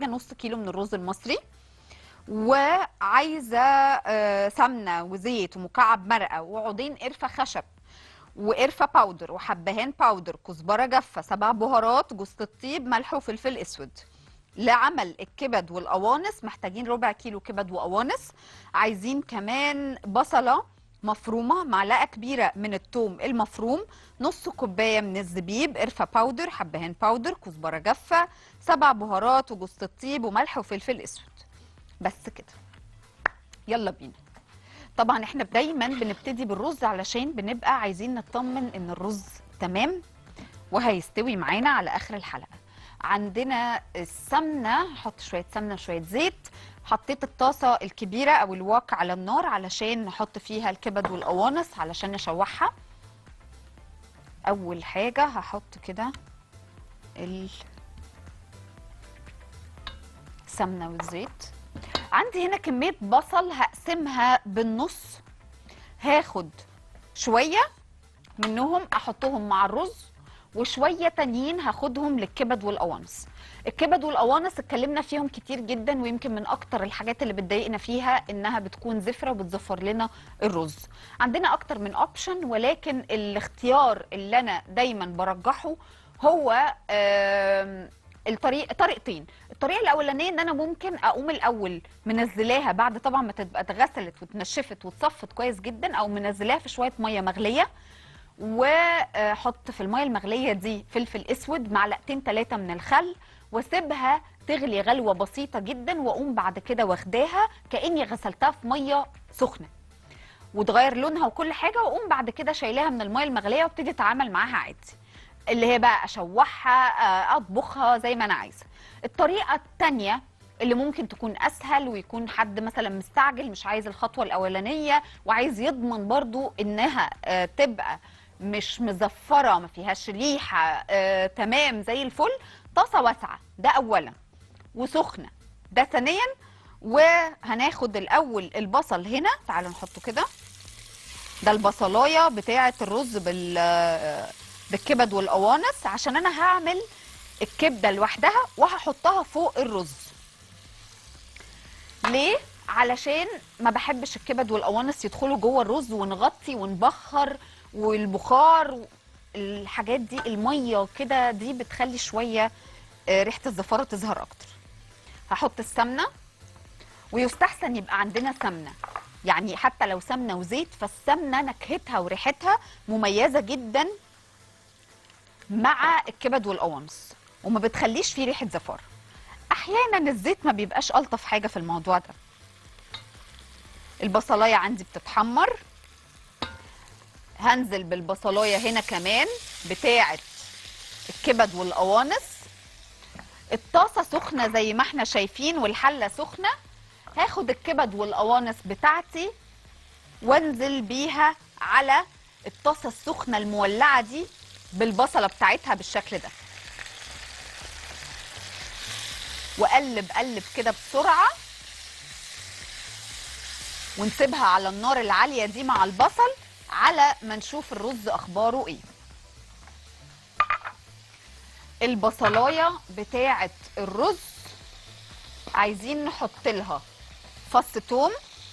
محتاجه نص كيلو من الرز المصري وعايزه آه، سمنه وزيت ومكعب مرقه وعودين قرفه خشب وقرفه باودر وحبهان باودر كزبره جافه سبع بهارات جوز الطيب ملح وفلفل اسود لعمل الكبد والقوانص محتاجين ربع كيلو كبد وقوانص عايزين كمان بصله مفرومه معلقه كبيره من الثوم المفروم نص كوبايه من الزبيب قرفه باودر حبهان باودر كزبره جافه سبع بهارات وجوز الطيب وملح وفلفل اسود بس كده يلا بينا طبعا احنا دايما بنبتدي بالرز علشان بنبقى عايزين نطمن ان الرز تمام وهيستوي معانا على اخر الحلقه عندنا السمنه هحط شويه سمنه وشويه زيت حطيت الطاسه الكبيره او الواك على النار علشان نحط فيها الكبد والقوانص علشان نشوحها اول حاجه هحط كده السمنه والزيت عندي هنا كميه بصل هقسمها بالنص هاخد شويه منهم احطهم مع الرز وشويه تانيين هاخدهم للكبد والقوانص الكبد والقوانص اتكلمنا فيهم كتير جدا ويمكن من اكتر الحاجات اللي بتضايقنا فيها انها بتكون زفره وبتزفر لنا الرز عندنا اكتر من اوبشن ولكن الاختيار اللي انا دايما برجحه هو آم، الطريق طريقتين الطريقه الاولانيه ان انا ممكن اقوم الاول منزلاها بعد طبعا ما تبقى اتغسلت واتنشفت واتصفت كويس جدا او منزلاها في شويه ميه مغليه واحط في الميه المغليه دي فلفل اسود معلقتين ثلاثه من الخل واسيبها تغلي غلوه بسيطه جدا واقوم بعد كده واخداها كاني غسلتها في ميه سخنه وتغير لونها وكل حاجه واقوم بعد كده شايلاها من الميه المغليه وابتدي اتعامل معاها عادي اللي هي بقى اشوحها آه، اطبخها زي ما انا عايزه الطريقه الثانيه اللي ممكن تكون اسهل ويكون حد مثلا مستعجل مش عايز الخطوه الاولانيه وعايز يضمن برضو انها آه، تبقى مش مزفره ما فيهاش ريحه آه، تمام زي الفل طاسه واسعه ده اولا وسخنه ده ثانيا وهناخد الاول البصل هنا تعالوا نحطه كده ده البصلايه بتاعه الرز بال آه، بالكبد والقوانص عشان انا هعمل الكبده لوحدها وهحطها فوق الرز ليه علشان ما بحبش الكبد والقوانص يدخلوا جوه الرز ونغطي ونبخر والبخار الحاجات دي الميه كده دي بتخلي شويه آه، ريحه الزفاره تظهر اكتر هحط السمنه ويستحسن يبقى عندنا سمنه يعني حتى لو سمنه وزيت فالسمنه نكهتها وريحتها مميزه جدا مع الكبد والقوانص وما بتخليش فيه ريحه زفاره احيانا الزيت ما بيبقاش الطف حاجه في الموضوع ده البصلايه عندي بتتحمر هنزل بالبصلايه هنا كمان بتاعه الكبد والقوانص الطاسه سخنه زي ما احنا شايفين والحله سخنه هاخد الكبد والقوانص بتاعتي وانزل بيها على الطاسه السخنه المولعه دي بالبصله بتاعتها بالشكل ده وقلب قلب كده بسرعه ونسيبها على النار العاليه دي مع البصل على ما نشوف الرز اخباره ايه البصلايه بتاعه الرز عايزين نحط لها فص توم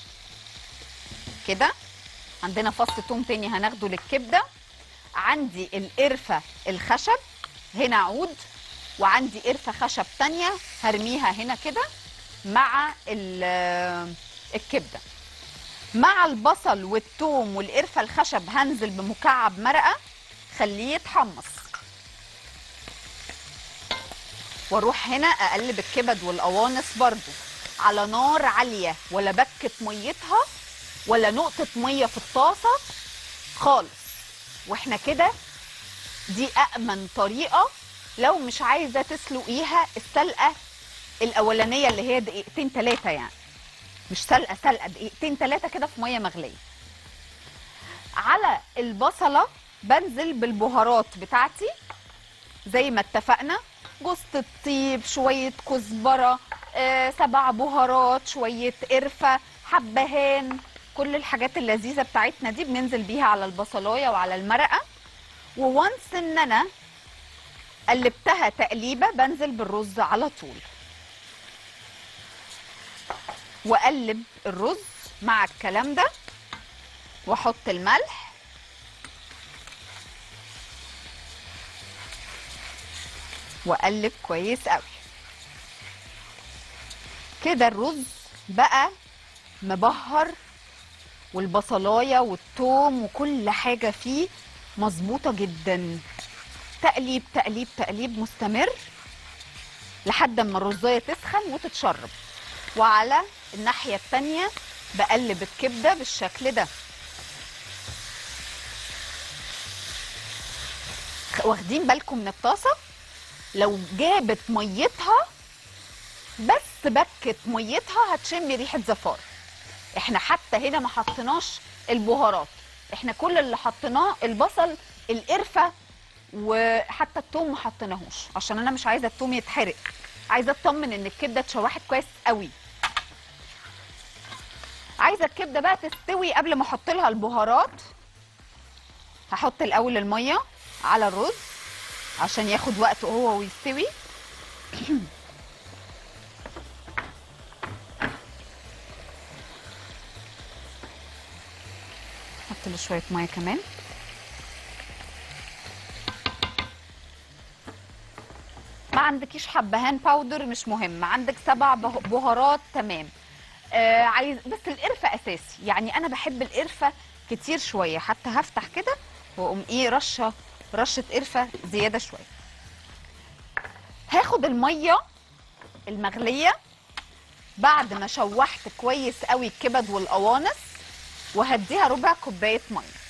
كده عندنا فص توم تاني هناخده للكبده عندي القرفه الخشب هنا عود وعندي قرفه خشب تانية هرميها هنا كده مع ال- الكبده مع البصل والثوم والقرفه الخشب هنزل بمكعب مرقه خليه يتحمص واروح هنا اقلب الكبد والقوانص برضو على نار عاليه ولا بكت ميتها ولا نقطه ميه في الطاسه خالص واحنا كده دي أأمن طريقة لو مش عايزة تسلقيها السلقة الأولانية اللي هي دقيقتين تلاتة يعني مش سلقة سلقة دقيقتين تلاتة كده في مية مغلية على البصلة بنزل بالبهارات بتاعتي زي ما اتفقنا جوز الطيب شوية كزبرة آه، سبع بهارات شوية قرفة حبهان كل الحاجات اللذيذة بتاعتنا دي بننزل بيها على البصلاية وعلى المرقة وونس ان انا قلبتها تقليبه بنزل بالرز على طول واقلب الرز مع الكلام ده واحط الملح واقلب كويس قوي كده الرز بقى مبهر والبصلايه والثوم وكل حاجه فيه مظبوطه جدا تقليب تقليب تقليب مستمر لحد ما الرزايه تسخن وتتشرب وعلى الناحيه التانيه بقلب الكبده بالشكل ده واخدين بالكم من الطاسه لو جابت ميتها بس بكت ميتها هتشمي ريحه زفار احنا حتى هنا ما حطيناش البهارات احنا كل اللي حطيناه البصل القرفه وحتى التوم ما حطيناهوش عشان انا مش عايزه التوم يتحرق عايزه اطمن ان الكبده اتشوحت كويس قوي عايزه الكبده بقى تستوي قبل ما احط لها البهارات هحط الاول الميه على الرز عشان ياخد وقت هو ويستوي احط له شويه ميه كمان ما عندكيش حبهان باودر مش مهم عندك سبع به- بهارات تمام آه عايز بس القرفه اساسي يعني انا بحب القرفه كتير شويه حتى هفتح كده واقوم ايه رشه رشه قرفه زياده شويه هاخد الميه المغليه بعد ما شوحت كويس قوي الكبد والقوانص وهديها ربع كوبايه ميه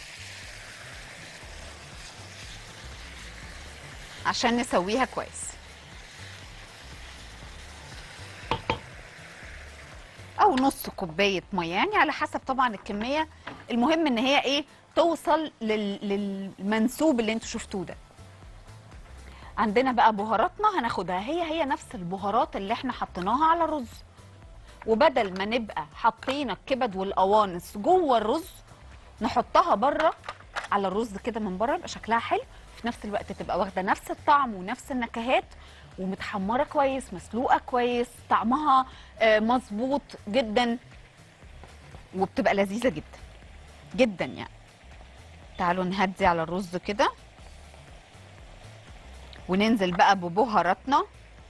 عشان نسويها كويس او نص كوبايه ميه يعني على حسب طبعا الكميه المهم ان هي ايه توصل لل... للمنسوب اللي انتوا شفتوه ده عندنا بقى بهاراتنا هناخدها هي هي نفس البهارات اللي احنا حطيناها على الرز وبدل ما نبقى حطينا الكبد والقوانص جوه الرز نحطها بره على الرز كده من بره يبقى شكلها حلو في نفس الوقت تبقى واخده نفس الطعم ونفس النكهات ومتحمره كويس مسلوقه كويس طعمها آه، مظبوط جدا وبتبقى لذيذه جدا جدا يعني تعالوا نهدي على الرز كده وننزل بقى ببهاراتنا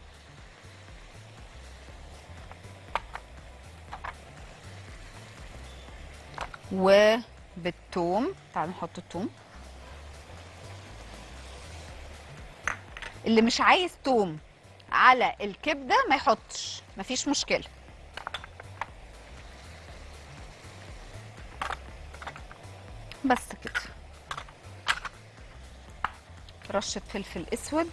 وبالثوم تعالوا نحط الثوم اللي مش عايز توم على الكبده ما يحطش مفيش مشكله بس كده رشه فلفل اسود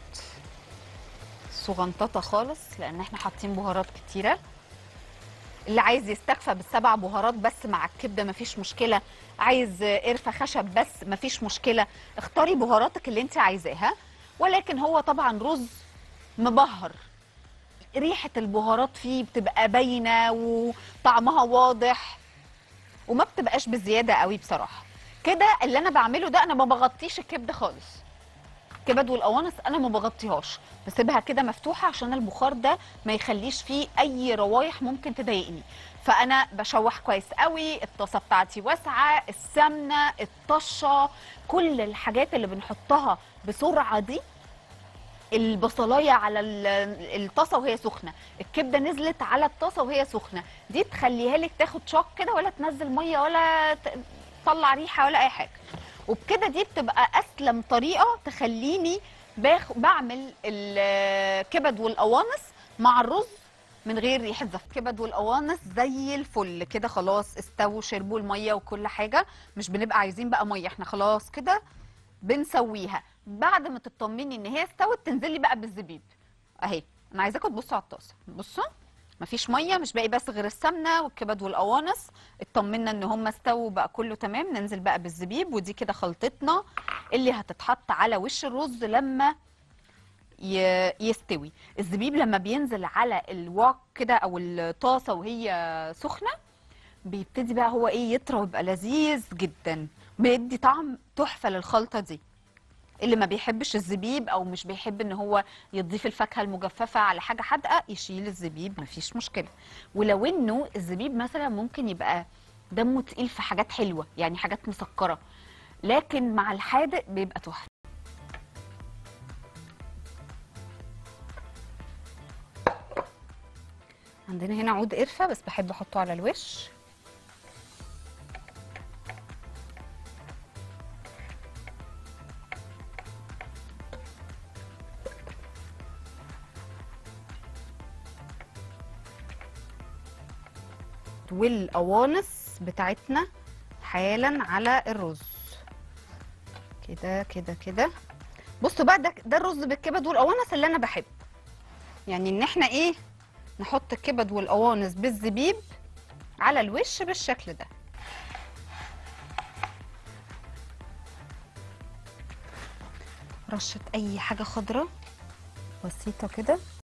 صغنططه خالص لان احنا حاطين بهارات كتيره اللي عايز يستكفى بالسبع بهارات بس مع الكبده مفيش مشكله عايز قرفه خشب بس مفيش مشكله اختاري بهاراتك اللي انت عايزاها ولكن هو طبعا رز مبهر ريحه البهارات فيه بتبقى باينه وطعمها واضح وما بتبقاش بزياده قوي بصراحه كده اللي انا بعمله ده انا ما بغطيش الكبده خالص الكبد والقوانص انا ما بغطيهاش بسيبها كده مفتوحه عشان البخار ده ما يخليش فيه اي روايح ممكن تضايقني فانا بشوح كويس قوي الطاسه بتاعتي واسعه السمنه الطشه كل الحاجات اللي بنحطها بسرعه دي البصلايه على ال- الطاسه وهي سخنه الكبده نزلت على الطاسه وهي سخنه دي تخليها لك تاخد شوك كده ولا تنزل ميه ولا ت- تطلع ريحه ولا اي حاجه وبكده دي بتبقى اسلم طريقه تخليني باخ بعمل الكبد والقوانص مع الرز من غير ريحه زفر الكبد والقوانص زي الفل كده خلاص استووا شربوا الميه وكل حاجه مش بنبقى عايزين بقى ميه احنا خلاص كده بنسويها بعد ما تطمني ان هي استوت تنزلي بقى بالزبيب اهي انا عايزاكم تبصوا على الطاسه بصوا مفيش ميه مش باقي بس غير السمنه والكبد والقوانص اطمنا ان هم استووا بقى كله تمام ننزل بقى بالزبيب ودي كده خلطتنا اللي هتتحط على وش الرز لما ي- يستوي الزبيب لما بينزل على الواك كده او الطاسه وهي سخنه بيبتدي بقى هو ايه يطرى ويبقى لذيذ جدا بيدي طعم تحفه للخلطه دي اللي ما بيحبش الزبيب او مش بيحب ان هو يضيف الفاكهه المجففه على حاجه حادقه يشيل الزبيب مفيش مشكله ولو انه الزبيب مثلا ممكن يبقى دمه تقيل في حاجات حلوه يعني حاجات مسكره لكن مع الحادق بيبقى تحفه عندنا هنا عود قرفه بس بحب احطه على الوش والقوانص بتاعتنا حالا على الرز كده كده كده بصوا بقى ده ده الرز بالكبد والقوانص اللي انا بحب يعني ان احنا ايه نحط الكبد والقوانص بالزبيب على الوش بالشكل ده رشة اي حاجة خضراء بسيطة كده